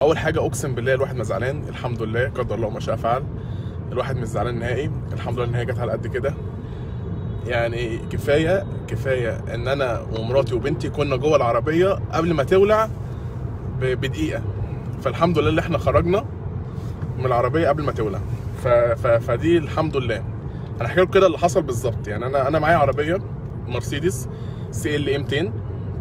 اول حاجه اقسم بالله الواحد ما زعلان الحمد لله قدر الله ما شاء فعل الواحد مش زعلان نهائي الحمد لله ان هي جت على قد كده يعني كفايه كفايه ان انا ومراتي وبنتي كنا جوه العربيه قبل ما تولع ب- بدقيقه فالحمد لله اللي احنا خرجنا من العربيه قبل ما تولع ف... ف... فدي الحمد لله انا هحكي لكم كده اللي حصل بالظبط يعني انا انا معايا عربيه مرسيدس سي ال اي 200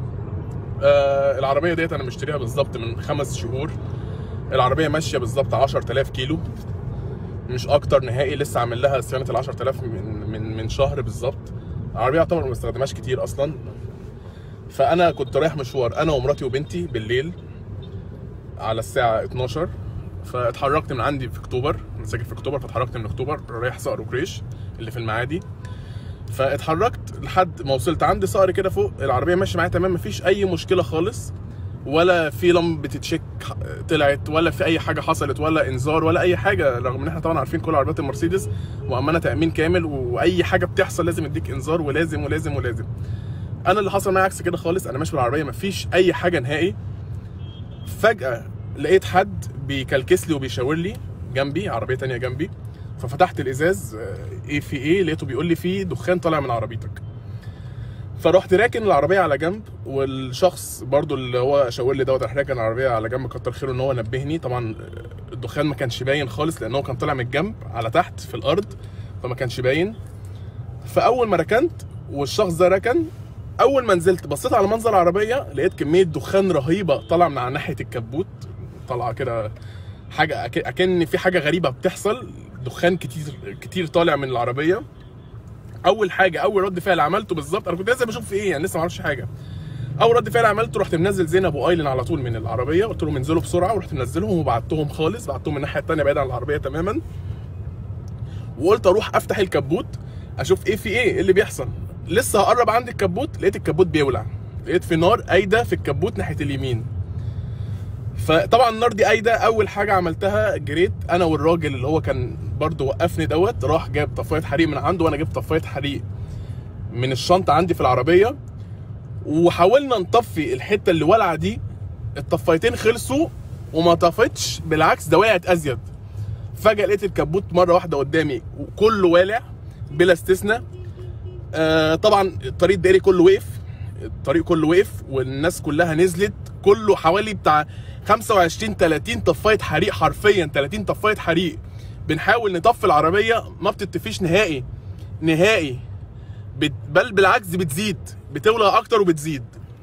آه العربيه ديت انا مشتريها بالظبط من خمس شهور العربيه ماشيه بالظبط 10000 كيلو مش اكتر نهائي لسه عامل لها صيانه ال 10000 من من من شهر بالظبط العربيه يعتبر ما بستخدمهاش كتير اصلا فانا كنت رايح مشوار انا ومراتي وبنتي بالليل على الساعه 12 فاتحركت من عندي في اكتوبر انا ساكن في اكتوبر فاتحركت من اكتوبر رايح صقر وكريش اللي في المعادي فاتحركت لحد ما وصلت عند صقر كده فوق العربيه ماشيه معايا تمام مفيش اي مشكله خالص ولا في لمبه تشيك طلعت ولا في اي حاجه حصلت ولا انذار ولا اي حاجه رغم ان احنا طبعا عارفين كل عربيات المرسيدس مؤمنه تامين كامل واي حاجه بتحصل لازم يديك انذار ولازم ولازم ولازم انا اللي حصل معايا عكس كده خالص انا ماشي بالعربيه مفيش اي حاجه نهائي فجاه لقيت حد بيكلكس لي وبيشاور لي جنبي عربيه تانية جنبي ففتحت الازاز آه، ايه في ايه لقيته بيقول لي في دخان طالع من عربيتك فرحت راكن العربيه على جنب والشخص برضو اللي هو شاور لي دوت راح راكن العربيه على جنب كتر خيره ان هو نبهني طبعا الدخان ما كانش باين خالص لان هو كان طالع من الجنب على تحت في الارض فما كانش باين فاول ما ركنت والشخص ده ركن اول ما نزلت بصيت على منظر العربيه لقيت كميه دخان رهيبه طالعه من على ناحيه الكبوت طالعه كده حاجه أك- اكن في حاجه غريبه بتحصل دخان كتير كتير طالع من العربيه اول حاجه اول رد فعل عملته بالظبط انا كنت لسه بشوف في ايه يعني لسه ما اعرفش حاجه اول رد فعل عملته رحت منزل زينب وايلن على طول من العربيه قلت لهم انزلوا بسرعه ورحت منزلهم وبعتهم خالص بعتهم من الناحيه الثانيه بعيد عن العربيه تماما وقلت اروح افتح الكبوت اشوف ايه في ايه ايه اللي بيحصل لسه هقرب عند الكبوت لقيت الكبوت بيولع لقيت في نار قايده في الكبوت ناحيه اليمين فطبعا النار دي قايده اول حاجه عملتها جريت انا والراجل اللي هو كان برضو وقفني دوت راح جاب طفايه حريق من عنده وانا جبت طفايه حريق من الشنطه عندي في العربيه وحاولنا نطفي الحته اللي ولعه دي الطفايتين خلصوا وما طفتش بالعكس ده وقعت ازيد فجاه لقيت الكبوت مره واحده قدامي وكله والع بلا استثناء آه طبعا الطريق الدائري كله وقف الطريق كله وقف والناس كلها نزلت كله حوالي بتاع 25 30 طفايه حريق حرفيا 30 طفايه حريق بنحاول نطفي العربيه ما بتطفيش نهائي نهائي بت- بل بالعكس بتزيد بتولع اكتر وبتزيد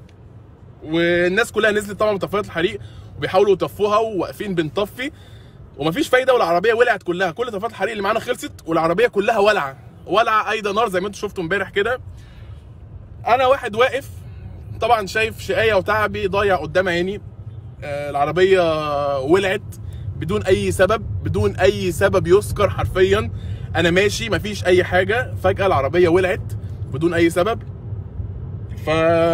والناس كلها نزلت طبعا من طفايات الحريق وبيحاولوا يطفوها وواقفين بنطفي ومفيش فايده والعربيه ولعت كلها كل طفايات الحريق اللي معانا خلصت والعربيه كلها ولعه ولعه ايضا نار زي ما انتم شفتوا امبارح كده انا واحد واقف طبعا شايف شقايه وتعبي ضايع قدام عيني آه، العربيه ولعت بدون اي سبب بدون اي سبب يذكر حرفيا انا ماشي مفيش اي حاجه فجاه العربيه ولعت بدون اي سبب ف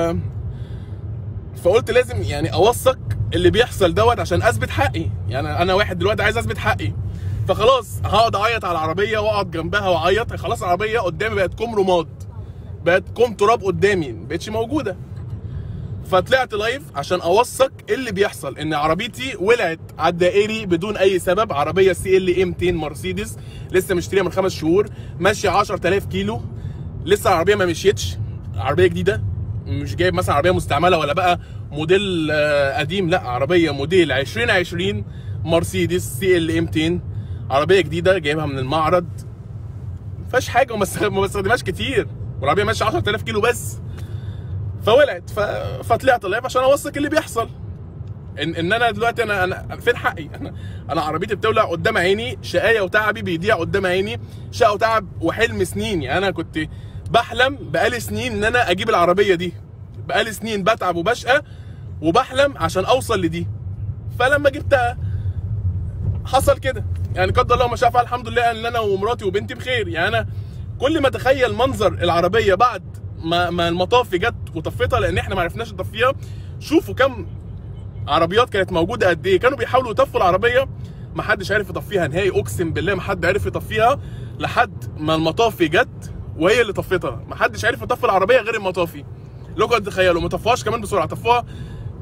فقلت لازم يعني اوثق اللي بيحصل دوت عشان اثبت حقي يعني انا واحد دلوقتي عايز اثبت حقي فخلاص هقعد اعيط على العربيه واقعد جنبها واعيط خلاص العربيه قدامي بقت كوم رماد بقت كوم تراب قدامي مبقتش موجوده فطلعت لايف عشان اوثق إيه اللي بيحصل ان عربيتي ولعت على الدائري بدون اي سبب عربيه سي ال اي 200 مرسيدس لسه مشتريها من خمس شهور ماشيه 10000 كيلو لسه العربيه ما مشيتش عربيه جديده مش جايب مثلا عربيه مستعمله ولا بقى موديل آه، قديم لا عربيه موديل 2020 مرسيدس سي ال اي 200 عربيه جديده جايبها من المعرض ما فيهاش حاجه وما است- ما بستخدمهاش كتير والعربيه ماشيه 10000 كيلو بس فولعت ف... فطلعت لايف عشان اوثق اللي بيحصل ان ان انا دلوقتي انا انا فين حقي انا انا عربيتي بتولع قدام عيني شقايه وتعبي بيضيع قدام عيني شقه وتعب وحلم سنين يعني انا كنت بحلم بقالي سنين ان انا اجيب العربيه دي بقالي سنين بتعب وبشقى وبحلم عشان اوصل لدي فلما جبتها حصل كده يعني قدر الله ما شاء فعل الحمد لله ان انا ومراتي وبنتي بخير يعني انا كل ما اتخيل منظر العربيه بعد ما ما المطافي جت وطفيتها لان احنا ما عرفناش نطفيها شوفوا كم عربيات كانت موجوده قد ايه كانوا بيحاولوا يطفوا العربيه ما حدش عارف يطفيها نهائي اقسم بالله ما حد عارف يطفيها لحد ما المطافي جت وهي اللي طفتها ما حدش عارف يطفي العربيه غير المطافي لو كنت تخيلوا ما طفوهاش كمان بسرعه طفوها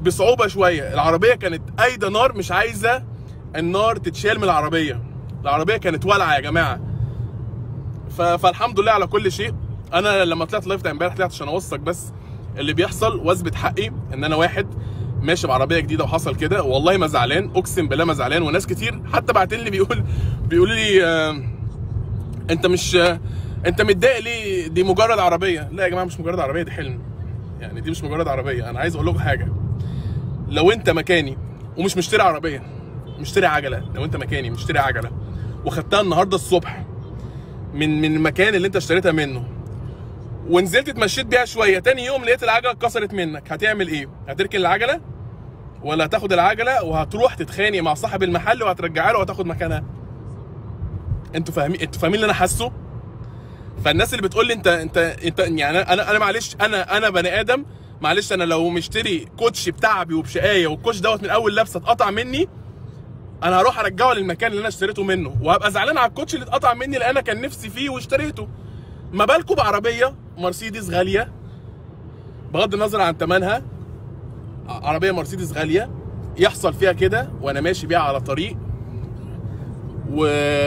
بصعوبه شويه العربيه كانت قايده نار مش عايزه النار تتشال من العربيه العربيه كانت والعه يا جماعه ف... فالحمد لله على كل شيء انا لما طلعت لايف ده امبارح طلعت عشان اوثق بس اللي بيحصل واثبت حقي ان انا واحد ماشي بعربيه جديده وحصل كده والله ما زعلان اقسم بالله ما زعلان وناس كتير حتى بعتين لي بيقول بيقولوا لي آه انت مش آه انت متضايق ليه دي مجرد عربيه لا يا جماعه مش مجرد عربيه دي حلم يعني دي مش مجرد عربيه انا عايز اقول لكم حاجه لو انت مكاني ومش مشتري عربيه مشتري عجله لو انت مكاني مشتري عجله وخدتها النهارده الصبح من من المكان اللي انت اشتريتها منه ونزلت اتمشيت بيها شويه تاني يوم لقيت العجله اتكسرت منك هتعمل ايه هتركن العجله ولا هتاخد العجله وهتروح تتخانق مع صاحب المحل وهترجعها له وهتاخد مكانها انتوا فاهمين انتوا فاهمين اللي انا حاسه فالناس اللي بتقول لي انت انت انت يعني انا انا معلش انا انا بني ادم معلش انا لو مشتري كوتش بتعبي وبشقايه والكوتش دوت من اول لبسه اتقطع مني انا هروح ارجعه للمكان اللي انا اشتريته منه وهبقى زعلان على الكوتش اللي اتقطع مني لان انا كان نفسي فيه واشتريته ما بالكم بعربيه مرسيدس غاليه بغض النظر عن ثمنها عربيه مرسيدس غاليه يحصل فيها كده وانا ماشي بيها على طريق و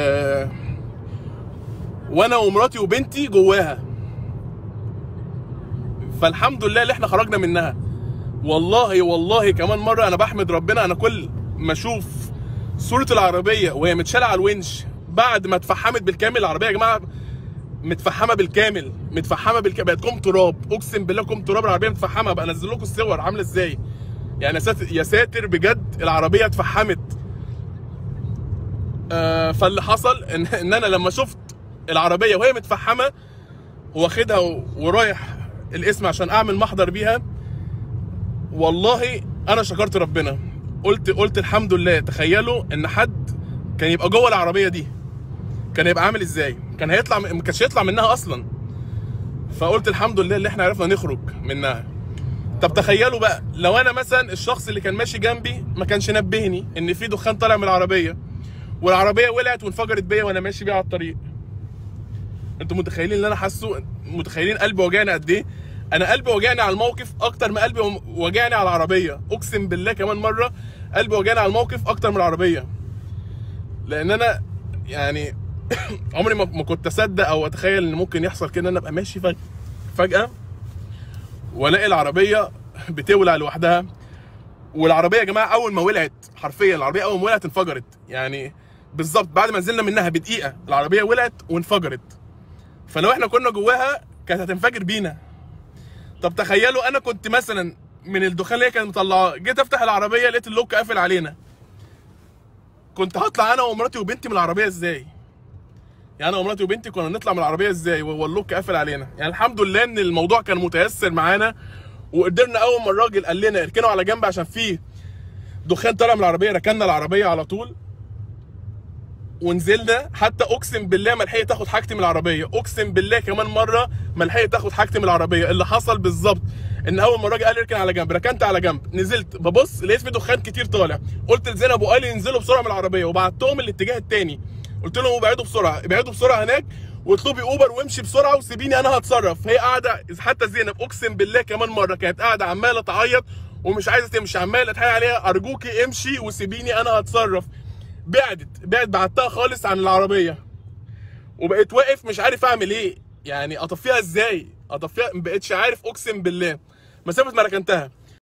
وانا ومراتي وبنتي جواها فالحمد لله اللي احنا خرجنا منها والله والله كمان مره انا بحمد ربنا انا كل ما اشوف صوره العربيه وهي متشاله على الونش بعد ما اتفحمت بالكامل العربيه يا جماعه متفحمه بالكامل متفحمه بالكامل بقت كوم تراب اقسم بالله كوم تراب العربيه متفحمه بقى انزل لكم الصور عامله ازاي يعني يا ساتر يا ساتر بجد العربيه اتفحمت آه فاللي حصل ان, ان انا لما شفت العربيه وهي متفحمه واخدها ورايح الاسم عشان اعمل محضر بيها والله انا شكرت ربنا قلت قلت الحمد لله تخيلوا ان حد كان يبقى جوه العربيه دي كان هيبقى عامل ازاي كان هيطلع ما كانش هيطلع منها اصلا فقلت الحمد لله اللي احنا عرفنا نخرج منها طب تخيلوا بقى لو انا مثلا الشخص اللي كان ماشي جنبي ما كانش نبهني ان في دخان طالع من العربيه والعربيه ولعت وانفجرت بيا وانا ماشي بيها على الطريق انتوا متخيلين اللي انا حاسه متخيلين قلبي وجعني قد ايه انا قلبي وجعني على الموقف اكتر ما قلبي وجعني على العربيه اقسم بالله كمان مره قلبي وجعني على الموقف اكتر من العربيه لان انا يعني عمري ما كنت اصدق او اتخيل ان ممكن يحصل كده ان انا ابقى ماشي فجاه فجاه والاقي العربيه بتولع لوحدها والعربيه يا جماعه اول ما ولعت حرفيا العربيه اول ما ولعت انفجرت يعني بالظبط بعد ما نزلنا منها بدقيقه العربيه ولعت وانفجرت فلو احنا كنا جواها كانت هتنفجر بينا طب تخيلوا انا كنت مثلا من الدخان اللي هي كانت مطلعاه جيت افتح العربيه لقيت اللوك قافل علينا كنت هطلع انا ومراتي وبنتي من العربيه ازاي يعني انا ومراتي وبنتي كنا نطلع من العربيه ازاي وهو اللوك قافل علينا يعني الحمد لله ان الموضوع كان متيسر معانا وقدرنا اول ما الراجل قال لنا اركنوا على جنب عشان في دخان طالع من العربيه ركننا العربيه على طول ونزلنا حتى اقسم بالله ما لحقت اخد حاجتي من العربيه اقسم بالله كمان مره ما لحقت اخد حاجتي من العربيه اللي حصل بالظبط ان اول ما الراجل قال لي اركن على جنب ركنت على جنب نزلت ببص لقيت في دخان كتير طالع قلت لزينب وقال لي انزلوا بسرعه من العربيه وبعتهم الاتجاه التاني قلت لهم ابعدوا بسرعه ابعدوا بسرعه هناك واطلبي اوبر وامشي بسرعه وسيبيني انا هتصرف هي قاعده حتى زينب اقسم بالله كمان مره كانت قاعده عماله تعيط ومش عايزه تمشي عماله اتحايل عليها ارجوكي امشي وسيبيني انا هتصرف بعدت بعد بعدتها خالص عن العربيه وبقيت واقف مش عارف اعمل ايه يعني اطفيها ازاي اطفيها ما بقتش عارف اقسم بالله مسافه ما ركنتها